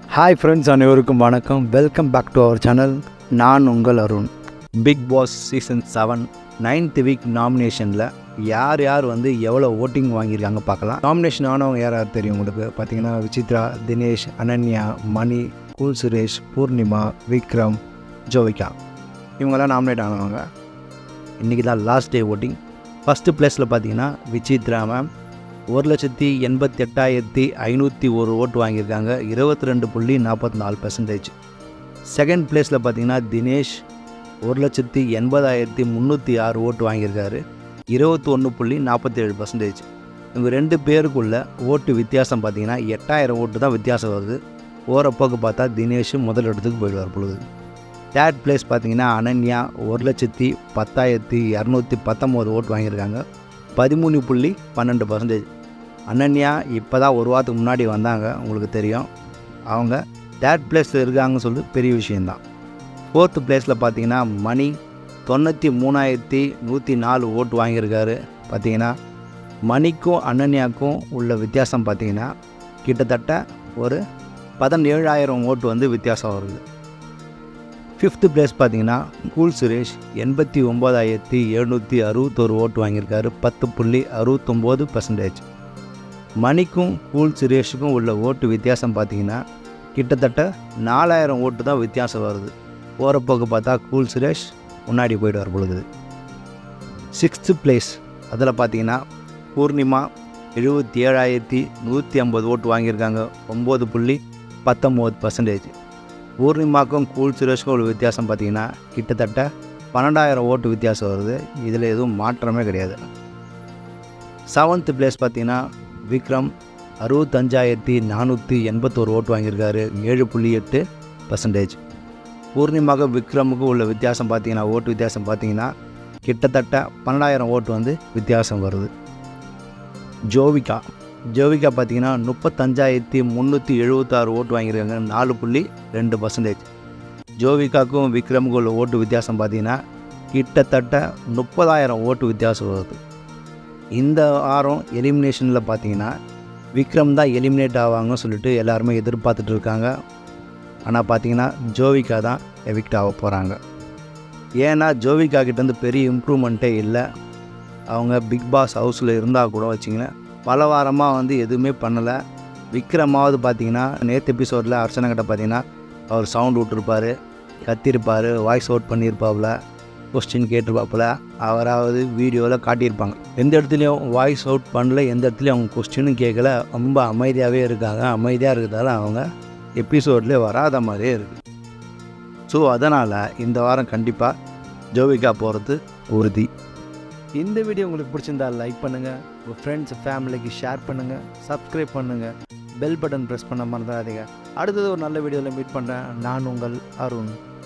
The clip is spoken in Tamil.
ஹாய் ஃப்ரெண்ட்ஸ் அனைவருக்கும் வணக்கம் welcome back to our channel நான் உங்கள் Arun Bigg Boss season seven ninth week நாமினேஷனில் யார் யார் வந்து எவ்வளோ ஓட்டிங் வாங்கியிருக்காங்க பார்க்கலாம் நாமினேஷன் ஆனவங்க யார் யார் தெரியும் உங்களுக்கு பார்த்தீங்கன்னா விசித்ரா தினேஷ் அனன்யா மணி கூல் சுரேஷ் பூர்ணிமா விக்ரம் ஜோவிகா இவங்கெல்லாம் நாமினேட் ஆனவங்க இன்றைக்கி தான் லாஸ்ட் டே ஓட்டிங் ஃபஸ்ட்டு ப்ளேஸில் பார்த்தீங்கன்னா விசித்ரா மேம் ஒரு லட்சத்தி எண்பத்தி எட்டாயிரத்தி ஐநூற்றி ஒரு ஓட்டு வாங்கியிருக்காங்க இருபத்தி ரெண்டு புள்ளி நாற்பத்தி நாலு பர்சன்டேஜ் செகண்ட் பிளேஸில் பார்த்தீங்கன்னா தினேஷ் ஒரு லட்சத்தி எண்பதாயிரத்தி முந்நூற்றி ஆறு ஓட்டு வாங்கியிருக்காரு இருபத்தி ஒன்று புள்ளி நாற்பத்தேழு பர்சன்டேஜ் இவங்க ரெண்டு பேருக்குள்ள ஓட்டு வித்தியாசம் பார்த்தீங்கன்னா எட்டாயிரம் ஓட்டு தான் வித்தியாசம் வருது ஓரப்போக்கு பார்த்தா தினேஷ் முதல் இடத்துக்கு போயிடுவார் பொழுது தேர்ட் பிளேஸ் பார்த்தீங்கன்னா அனன்யா ஒரு லட்சத்தி பத்தாயிரத்தி இரநூத்தி பத்தொம்போது ஓட்டு வாங்கியிருக்காங்க பதிமூணு புள்ளி பன்னெண்டு பர்சன்டேஜ் அனன்யா இப்போ தான் ஒரு வாரத்துக்கு முன்னாடி வந்தாங்க உங்களுக்கு தெரியும் அவங்க தேர்ட் பிளேஸில் இருக்காங்கன்னு சொல்லி பெரிய விஷயந்தான் ஃபோர்த்து பிளேஸில் பார்த்தீங்கன்னா மணி தொண்ணூற்றி மூணாயிரத்தி நூற்றி நாலு ஓட்டு வாங்கியிருக்காரு பார்த்தீங்கன்னா மணிக்கும் அனன்யாக்கும் உள்ள வித்தியாசம் பார்த்தீங்கன்னா கிட்டத்தட்ட ஒரு பதினேழாயிரம் ஓட்டு வந்து வித்தியாசம் வருது ஃபிஃப்த்து பிளேஸ் பார்த்தீங்கன்னா கூல் சுரேஷ் எண்பத்தி ஒம்பதாயிரத்தி எழுநூற்றி அறுபத்தோரு ஓட்டு வாங்கியிருக்காரு பத்து புள்ளி அறுபத்தொம்போது பர்சன்டேஜ் மணிக்கும் கூல் சுரேஷுக்கும் உள்ள ஓட்டு வித்தியாசம் பார்த்தீங்கன்னா கிட்டத்தட்ட நாலாயிரம் ஓட்டு தான் வித்தியாசம் வருது போகிறப்போக்கு பார்த்தா கூல் சுரேஷ் முன்னாடி போயிட்டு பொழுது சிக்ஸ்த்து பிளேஸ் அதில் பார்த்தீங்கன்னா பூர்ணிமா எழுபத்தி ஏழாயிரத்தி நூற்றி ஐம்பது ஓட்டு வாங்கியிருக்காங்க ஒம்பது புள்ளி பத்தொம்போது பர்சன்டேஜ் பூர்ணிமாக்கும் கூல் சுரேஷ்க்கும் உள்ள வித்தியாசம் பார்த்தீங்கன்னா கிட்டத்தட்ட பன்னெண்டாயிரம் ஓட்டு வித்தியாசம் வருது இதில் எதுவும் மாற்றமே கிடையாது செவன்த்து பிளேஸ் பார்த்தீங்கன்னா விக்ரம் அறுபத்தஞ்சாயிரத்தி நானூற்றி எண்பத்தோரு ஓட்டு வாங்கியிருக்காரு ஏழு புள்ளி எட்டு பர்சன்டேஜ் பூர்ணிமாவுக்கு விக்ரமுக்கும் உள்ள வித்தியாசம் பார்த்தீங்கன்னா ஓட்டு வித்தியாசம் பார்த்தீங்கன்னா கிட்டத்தட்ட பன்னெண்டாயிரம் ஓட்டு வந்து வித்தியாசம் வருது ஜோவிகா ஜோவிகா பார்த்தீங்கன்னா முப்பத்தஞ்சாயிரத்தி முந்நூற்றி எழுபத்தாறு ஓட்டு வாங்கியிருக்காங்க நாலு புள்ளி ரெண்டு பர்சன்டேஜ் ஜோவிகாக்கும் விக்ரமுக்கும் உள்ள ஓட்டு வித்தியாசம் பார்த்தீங்கன்னா கிட்டத்தட்ட முப்பதாயிரம் ஓட்டு வித்தியாசம் வருது இந்த வாரம் எலிமினேஷனில் பார்த்தீங்கன்னா விக்ரம் தான் எலிமினேட் ஆவாங்கன்னு சொல்லிட்டு எல்லாருமே எதிர்பார்த்துட்டு இருக்காங்க ஆனால் பார்த்தீங்கன்னா ஜோவிகா தான் எவிக்ட் ஆக போகிறாங்க ஏன்னா ஜோவிகா கிட்டேருந்து பெரிய இம்ப்ரூவ்மெண்ட்டே இல்லை அவங்க பிக் பாஸ் ஹவுஸில் இருந்தால் கூட வச்சிங்கன்னா பல வாரமாக வந்து எதுவுமே பண்ணலை விக்ரமாவது பார்த்தீங்கன்னா நேற்று எபிசோடில் அர்ச்சனை கிட்ட பார்த்தீங்கன்னா அவர் சவுண்ட் விட்டுருப்பார் கத்திருப்பார் வாய்ஸ் அவுட் பண்ணியிருப்பாப்புல கொஸ்டின் கேட்டிருப்பாப்புல அவராவது வீடியோவில் காட்டியிருப்பாங்க எந்த இடத்துலையும் வாய்ஸ் அவுட் பண்ணல எந்த இடத்துலையும் அவங்க கொஸ்டினும் கேட்கல ரொம்ப அமைதியாகவே இருக்காங்க அமைதியாக இருக்கிறதால அவங்க எபிசோட்லேயே வராத மாதிரியே இருக்குது ஸோ அதனால் இந்த வாரம் கண்டிப்பாக ஜோவிகா போகிறது உறுதி இந்த வீடியோ உங்களுக்கு பிடிச்சிருந்தா லைக் பண்ணுங்கள் உங்கள் ஃப்ரெண்ட்ஸ் ஃபேமிலிக்கு ஷேர் பண்ணுங்கள் சப்ஸ்கிரைப் பண்ணுங்கள் பெல் பட்டன் ப்ரெஸ் பண்ண மறந்துடாதீங்க அடுத்தது ஒரு நல்ல வீடியோவில் மீட் பண்ணுறேன் நான் உங்கள் அருண்